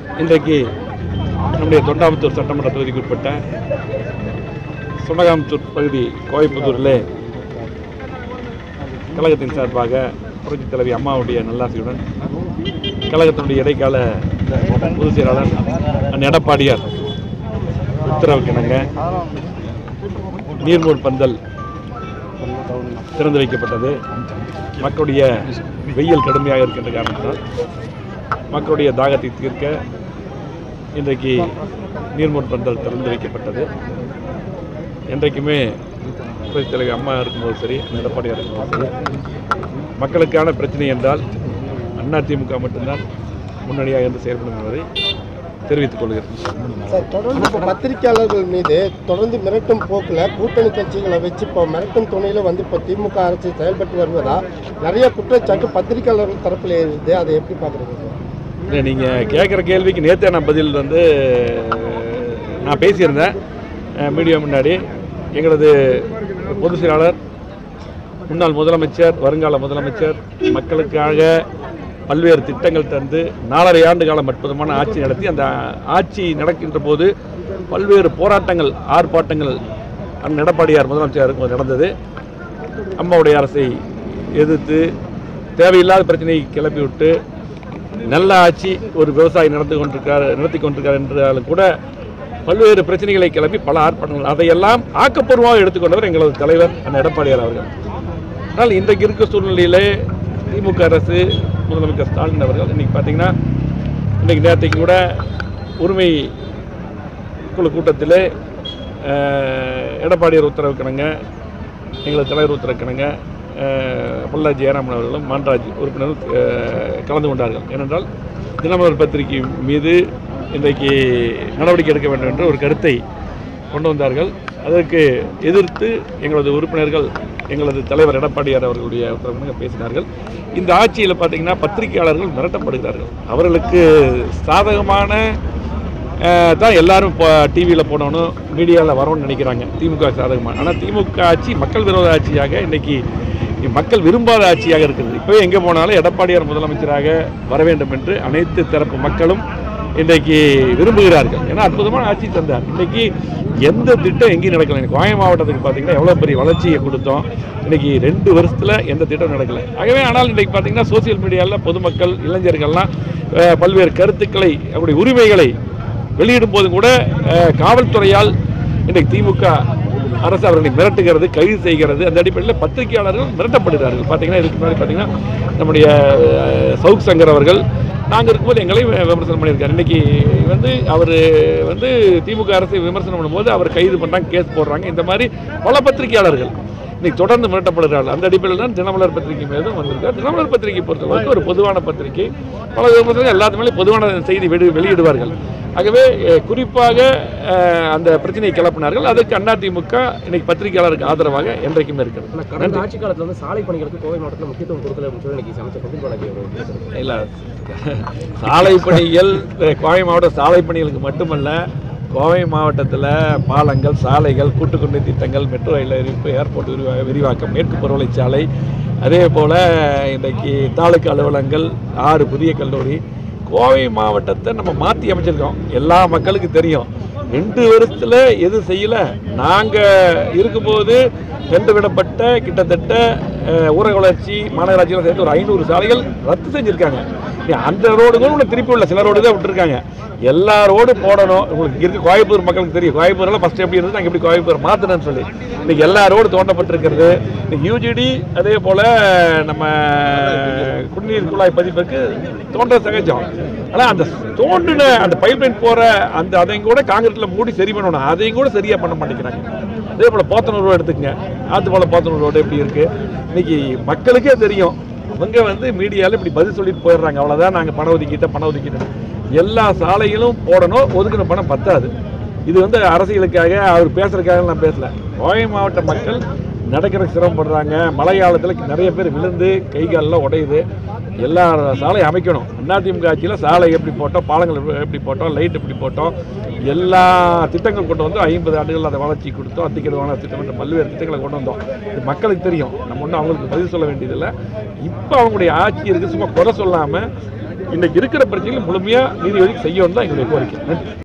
இன்றைக்கு நம்முடைய தொண்டாமுத்தூர் சட்டமன்ற தொகுதிக்கு உட்பட்ட சுனகாமுத்தூர் பகுதி கோவைப்புத்தூரிலே கழகத்தின் சார்பாக புரட்சித் தலைவி அம்மாவுடைய நல்லாசியுடன் கழகத்தினுடைய இடைக்கால பொதுச் செயலாளர் அண்ணன் எடப்பாடியார் உத்தரவுக்கிணங்க நீர்மூர் பந்தல் திறந்து வைக்கப்பட்டது மக்களுடைய வெயில் கடுமையாக இருக்கின்ற காரணத்தினால் மக்களுடைய தாகத்தை தீர்க்க இன்றைக்கு நீர்மூர் பந்தல் திறந்து வைக்கப்பட்டது என்றைக்குமே புரட்சித் தலைவி அம்மா இருக்கும்போது சரி எடப்பாடியார் இருக்கும்போது சரி மக்களுக்கான பிரச்சனை என்றால் அதிமுக மட்டும்தான் முன்னணியாக இருந்து செயல்படும் என்பதை தெரிவித்துக் கொள்கிறேன் சார் தொடர்ந்து இப்போ பத்திரிகையாளர்கள் மீது தொடர்ந்து மிரட்டும் போக்கில் கூட்டணி கட்சிகளை வச்சு இப்போ மிரட்டும் துணையில் வந்து இப்போ திமுக அரசு செயல்பட்டு வருவதா நிறைய குற்றச்சாட்டு பத்திரிகையாளர்கள் தரப்பில் இருக்குது அதை எப்படி பார்க்குறீங்க சார் இல்லை நீங்கள் கேட்குற கேள்விக்கு நேற்றே நான் பதில் வந்து நான் பேசியிருந்தேன் அஹ், மீடியா முன்னாடி எங்களது பொதுச் செயலாளர் முன்னாள் முதலமைச்சர் வருங்கால முதலமைச்சர் மக்களுக்காக பல்வேறு திட்டங்கள் தந்து நாலரை ஆண்டு காலம் அற்புதமான ஆட்சி நடத்தி அந்த ஆட்சி நடக்கின்ற போது பல்வேறு போராட்டங்கள் ஆர்ப்பாட்டங்கள் அண்ணன் எடப்பாடியார் முதலமைச்சர் இருக்கும்போது நடந்தது அம்மாவுடைய அரசை எதிர்த்து தேவையில்லாத பிரச்சனையை கிளப்பி விட்டு நல்ல ஆட்சி ஒரு விவசாயி நடந்து கொண்டிருக்கார் நடத்தி கொண்டிருக்கார் என்றாலும் கூட பல்வேறு பிரச்சனைகளை கிளப்பி பல ஆர்ப்பாட்டங்கள் அதையெல்லாம் ஆக்கப்பூர்வமாக எடுத்துக்கொண்டவர் எங்களது தலைவர் அண்ணன் எடப்பாடியார் அவர்கள் ஆனால் இன்றைக்கு இருக்க சூழ்நிலையிலே திமுக அரசு முதலமைச்சர் ஸ்டாலின் அவர்கள் இன்னைக்கு பார்த்தீங்கன்னா இன்னைக்கு நேற்றைக்கு கூட உரிமை குழு கூட்டத்தில் எடப்பாடியார் உத்தரவுக்கிணங்க எங்களது தலைவர் உத்தரவுக்கிணங்க பொல்லா ஜெயராமன் அவர்களும் மான்ராஜ் உறுப்பினரும் அஹ், கலந்து கொண்டார்கள் ஏனென்றால் தினமலர் பத்திரிகை மீது இன்றைக்கு நடவடிக்கை எடுக்க வேண்டும் என்ற ஒரு கருத்தை கொண்டு வந்தார்கள் அதற்கு எதிர்த்து எங்களது உறுப்பினர்கள் எங்களது தலைவர் எடப்பாடியார் அவர்களுடைய உத்தரவுங்க பேசினார்கள் இந்த ஆட்சியில் பார்த்தீங்கன்னா பத்திரிகையாளர்கள் மிரட்டப்படுகிறார்கள் அவர்களுக்கு சாதகமான அஹ், தான் எல்லாரும் இப்போ டிவியில் போடணும் மீடியாவில் வரணும்னு நினைக்கிறாங்க திமுக சாதகமாக ஆனால் திமுக ஆட்சி மக்கள் விரோத ஆட்சியாக இன்னைக்கு மக்கள் விரும்பாத ஆட்சியாக இருக்குது இப்போவே எங்கே போனாலும் எடப்பாடியார் முதலமைச்சராக வர வேண்டும் என்று அனைத்து தரப்பு மக்களும் இன்றைக்கு விரும்புகிறார்கள் ஏன்னா அற்புதமான ஆட்சி தந்தார் இன்னைக்கு எந்த திட்டம் எங்கேயும் நடக்கல இன்னைக்கு கோயம் மாவட்டத்துக்கு பார்த்தீங்கன்னா எவ்வளோ பெரிய வளர்ச்சியை கொடுத்தோம் இன்னைக்கு ரெண்டு வருஷத்தில் எந்த திட்டம் நடக்கல ஆகவே ஆனால் இன்றைக்கு பார்த்தீங்கன்னா சோசியல் மீடியாவில் பொதுமக்கள் இளைஞர்கள்லாம் அஹ், பல்வேறு கருத்துக்களை அவருடைய உரிமைகளை வெளியிடும் போது கூட அஹ், காவல்துறையால் இன்றைக்கு திமுக அரசு அவர்களை மிரட்டுகிறது கைது செய்கிறது அந்த அடிப்படையில் பத்திரிகையாளர்கள் மிரட்டப்படுகிறார்கள் பார்த்தீங்கன்னா இதுக்கு முன்னாடி பார்த்தீங்கன்னா நம்முடைய அஹ், சவுக் சங்கர் அவர்கள் நாங்கள் இருக்கும்போது எங்களை வி- விமர்சனம் பண்ணியிருக்காரு இன்னைக்கு வந்து அவர் வந்து திமுக அரசை விமர்சனம் பண்ணும்போது அவர் கைது பண்ணுறாங்க கேஸ் போடுறாங்க இந்த மாதிரி பல பத்திரிகையாளர்கள் இன்னைக்கு தொடர்ந்து மிரட்டப்படுகிறார்கள் அந்த அடிப்படையில் தான் தினமலர் பத்திரிகை மீதும் வந்திருக்கார் தினமலர் பத்திரிகை பொறுத்தவரைக்கும் ஒரு பொதுவான பத்திரிகை பல விமர்சனம் எல்லாத்து மேலே பொதுவான செய்தி வெளி வெளியிடுவார்கள் ஆகவே அஹ், குறிப்பாக அஹ், அந்த பிரச்சனையை கிளப்பினார்கள் அதுக்கு அதிமுக இன்னைக்கு பத்திரிகையாளருக்கு ஆதரவாக என்றைக்குமே இருக்கிறது ஆனா கடந்த ஆட்சி காலத்துல வந்து சாலை பணிகளுக்கு கோவை மாவட்டத்தில் முக்கியத்துவம் கொடுக்கல அப்படின்னு சொல்லி இன்னைக்கு அமைச்சர் செந்தில் பாலாஜி அவர் பேசுறாரு. இல்லை சாலை பணிகள் அஹ், கோவை மாவட்ட சாலை பணிகளுக்கு மட்டுமல்ல கோவை மாவட்டத்தில் பாலங்கள் சாலைகள் கூட்டுக்குடி திட்டங்கள் மெட்ரோ ரயில் அறிவிப்பு ஏர்போர்ட் விரிவா விரிவாக்கம் மேற்கு புறவழிச்சாலை அதே போல் இன்றைக்கு தாலுக்கா அலுவலகங்கள் ஆறு புதிய கல்லூரி கோவை மாவட்டத்தை நம்ம மாற்றி அமைச்சிருக்கோம் எல்லா மக்களுக்கும் தெரியும் ரெண்டு வருஷத்தில் எது செய்யலை நாங்கள் இருக்கும்போது டெண்டு விடப்பட்ட கிட்டத்தட்ட அஹ், ஊரக வளர்ச்சி மாநகராட்சியில் சேர்த்து ஒரு ஐநூறு சாலைகள் ரத்து செஞ்சுருக்காங்க நீ அந்த ரோடு கூட உள்ள திருப்பி உள்ள சில ரோடு தான் விட்டுருக்காங்க எல்லா ரோடு போடணும் உங்களுக்கு இங்கே இருக்க கோயம்புத்தூர் மக்களுக்கு தெரியும் கோயம்புத்தூரில் ஃபஸ்ட் எப்படி இருந்தது நாங்கள் எப்படி கோயம்புத்தூர் மாற்றணும்னு சொல்லி இன்னைக்கு எல்லா ரோடு தோண்டப்பட்டிருக்கிறது இன்னைக்கு யூஜிடி அதே போல் நம்ம குடிநீர் குழாய் பதிப்புக்கு தோன்ற சகஜம் ஆனால் அந்த தோண்டின அந்த பைப்லைன் போகிற அந்த அதையும் கூட காங்கிரீட்டில் மூடி சரி பண்ணணும் அதையும் கூட சரியாக பண்ண மாட்டேங்கிறாங்க அதே போல் போத்தனூர் ரோடு எடுத்துக்கங்க ஆத்து போல் போத்தனூர் ரோடு எப்படி இருக்குது இன்னைக்கு மக்களுக்கே தெரியும் அவங்க வந்து மீடியாவில் இப்படி பதில் சொல்லிட்டு போயிடுறாங்க அவ்வளோதான் நாங்கள் பணம் ஒதுக்கிட்டோம் பணம் ஒதுக்கிட்டோம் எல்லா சாலைகளும் போடணும் ஒதுக்கின பணம் பத்தாது இது வந்து அரசியலுக்காக அவர் பேசுறதுக்காக நான் பேசல கோவை மாவட்ட மக்கள் நடக்கிறதுக்கு சிரமப்படுறாங்க மழை காலத்தில் நிறைய பேர் விழுந்து கை காலெல்லாம் உடையுது எல்லா சாலையும் அமைக்கணும் அதிமுக ஆட்சியில் சாலை எப்படி போட்டோம் பாலங்கள் எப்படி- எப்படி போட்டோம் லைட் எப்படி போட்டோம் எல்லா திட்டங்கள் கொண்டு வந்து ஐம்பது ஆண்டுகள் அதை வளர்ச்சி கொடுத்தோம் அத்திக்கடுவான திட்டம் என்ற பல்வேறு திட்டங்களை கொண்டு வந்தோம் இது மக்களுக்கு தெரியும் நம்ம ஒன்றும் அவங்களுக்கு பதில் சொல்ல வேண்டியதில்லை இப்போ அவங்களுடைய ஆட்சி இருக்கு சும்மா குறை சொல்லாமல் இன்றைக்கு இருக்கிற பிரச்சனைகளை முழுமையாக நீதி ஒதுக்கி செய்யணும் தான் எங்களுடைய கோரிக்கை நன்றி